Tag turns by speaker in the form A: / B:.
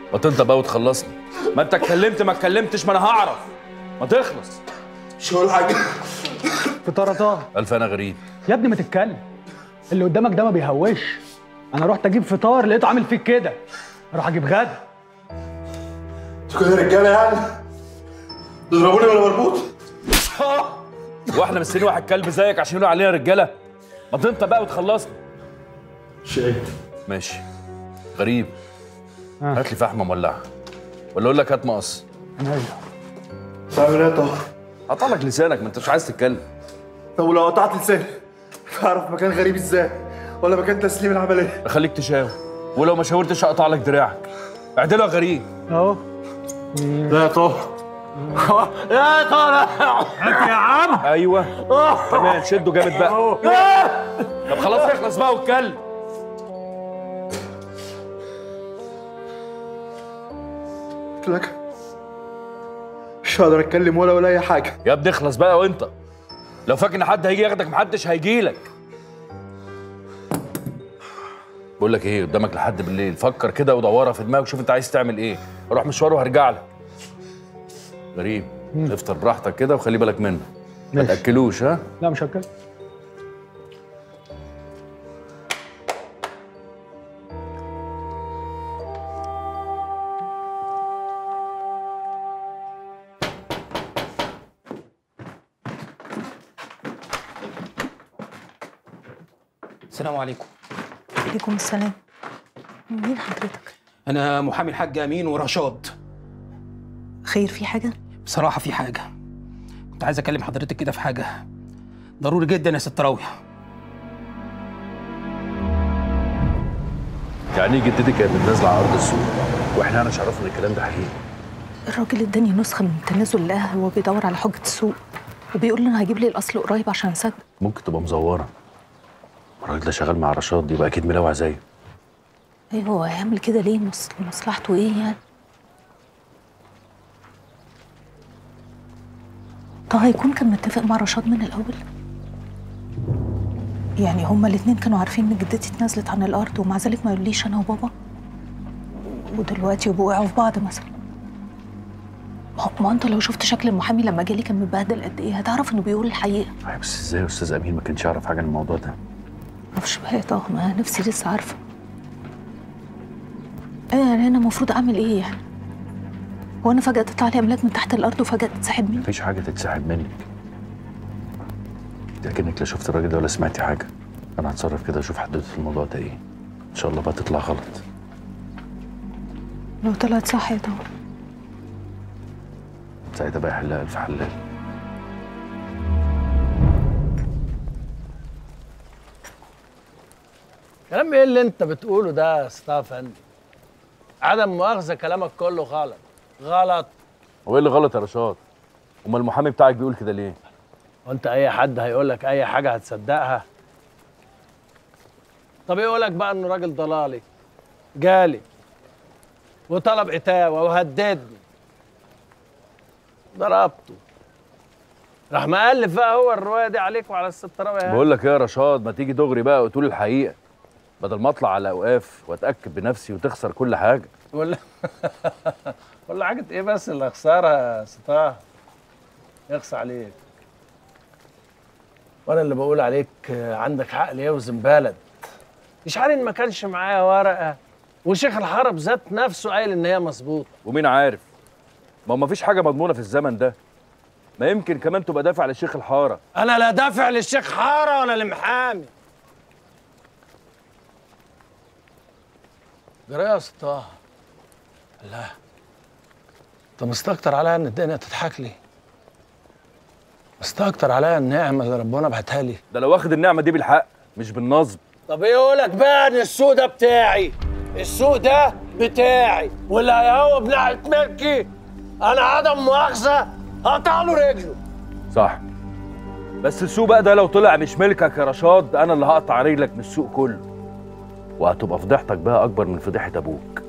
A: ما تنطق بقى وتخلصني ما انت اتكلمت ما اتكلمتش ما انا هعرف ما تخلص
B: مش هقول حاجه
C: في طرطاه
A: الف انا غريب
C: يا ابني ما تتكلم اللي قدامك ده ما بيهوش انا رحت اجيب فطار لقيته عامل فيك كده اروح اجيب غدا
B: انتوا كده رجاله يعني تضربوني ولا مربوط
A: واحنا مستنيين واحد كلب زيك عشان يقولوا علينا رجاله ما تنطق بقى وتخلصني
B: شيء
A: ماشي غريب
C: آه.
A: هات لي فحمه مولعه ولا اقول لك هات مقص
C: ايوه
B: تعمل ايه يا طه
A: قطع لك لسانك ما انت مش عايز تتكلم
B: طب ولو قطعت لساني هعرف مكان غريب ازاي ولا مكان تسليم العمليه
A: خليك تشاور ولو ما شاورتش هقطع لك دراعك اعدله يا غريب
C: اهو
B: لا يا طه يا طه لا
C: يا عم
A: ايوه كمان شده جامد بقى طب خلاص اخلص بقى واتكلم
B: قلت لك مش هقدر اتكلم ولا ولا اي حاجه
A: يا ابني اخلص بقى وانت لو فاكر ان حد هيجي ياخدك محدش هيجيلك بقول لك ايه قدامك لحد بالليل فكر كده ودورها في دماغك شوف انت عايز تعمل ايه روح مشوار وهرجع لك غريب افطر براحتك كده وخلي بالك منه ما
C: ماشي.
A: تاكلوش ها
C: لا مش هتكلم
D: السلام عليكم
E: عليكم السلام مين حضرتك؟
D: انا محامي الحاج امين ورشاد
E: خير في حاجة؟
D: بصراحه في حاجه كنت عايز اكلم حضرتك كده في حاجه ضروري جدا يا ست راويه
A: يعني ايه جدتي كانت نازله على ارض السوق واحنا انا عرفنا ان الكلام ده حقيقي
E: الراجل اداني نسخة من تنازل القهوة وهو بيدور على حجة السوق وبيقول لي انا هجيب لي الاصل قريب عشان اصدق
A: ممكن تبقى مزوره الراجل ده شغال مع رشاد يبقى اكيد ملاوع زيه
E: ايه هو هيعمل كده ليه مص... مصلحته ايه يعني؟ طه هيكون كان متفق مع رشاد من الاول يعني هما الاتنين كانوا عارفين ان جدتي اتنازلت عن الارض ومع ذلك ما يقوليش انا وبابا ودلوقتي يبقوا وقعوا في بعض مثلا ما هو- ما انت لو شفت شكل المحامي لما جالي كان متبهدل قد ايه هتعرف انه بيقول الحقيقه
A: أيوة بس ازاي يا استاذ امين ما كانش يعرف حاجه عن الموضوع ده
E: معرفش بقى يا طه ما نفسي لسه عارفه ايه يعني انا المفروض اعمل ايه يعني هو انا فجاه تطلع لي املاك من تحت الارض وفجاه تتسحب مني
A: مفيش حاجه تتسحب منك انت اكنك لا شفت الراجل ده ولا سمعتي حاجه انا هتصرف كده اشوف حدوته الموضوع ده ايه ان شاء الله بقى تطلع غلط
E: لو طلعت صح يا طه
A: ساعتها بقى يحلها الف حلال
F: كلام ايه اللي انت بتقوله ده يا استاذ افندي عدم مؤاخذه كلامك كله غلط غلط
A: هو ايه اللي غلط يا رشاد امال المحامي بتاعك بيقول كده ليه
F: وانت اي حد هيقول لك اي حاجه هتصدقها طب يقول لك بقى انه راجل ضلالي جالي وطلب عتاوه وهددني ضربته راح مألف بقى هو الروايه دي عليك وعلى الست راوية
A: بقول لك ايه يا رشاد ما تيجي دغري بقى وتقول الحقيقه بدل ما اطلع على اوقاف واتاكد بنفسي وتخسر كل حاجه
F: ولا ولا حاجة ايه بس اللي اخسرها يا ستاه يخص عليك وانا اللي بقول عليك آه، عندك عقل يوزن بلد اشعاري ان ما كانش معايا ورقه وشيخ الحرب ذات نفسه قايل ان هي مظبوطه
A: ومين عارف ما هو مفيش حاجه مضمونه في الزمن ده ما يمكن كمان تبقى دافع للشيخ الحاره
F: انا لا دافع للشيخ حاره ولا لمحامي جرى يا ستاه لا انت مستكتر عليا ان الدنيا تضحك لي مستكتر عليا النعمه اللي ربنا بعتها لي
A: ده لو واخد النعمه دي بالحق مش بالنصب
F: طب ايه يقولك بقى ان السوق ده بتاعي السوق ده بتاعي واللي هيهوب ناحيه ملكي انا عدم مؤاخذه هقطع له رجله
A: صح بس السوق بقى ده لو طلع مش ملكك يا رشاد انا اللي هقطع رجلك من السوق كله وهتبقى فضيحتك بقى اكبر من فضيحه ابوك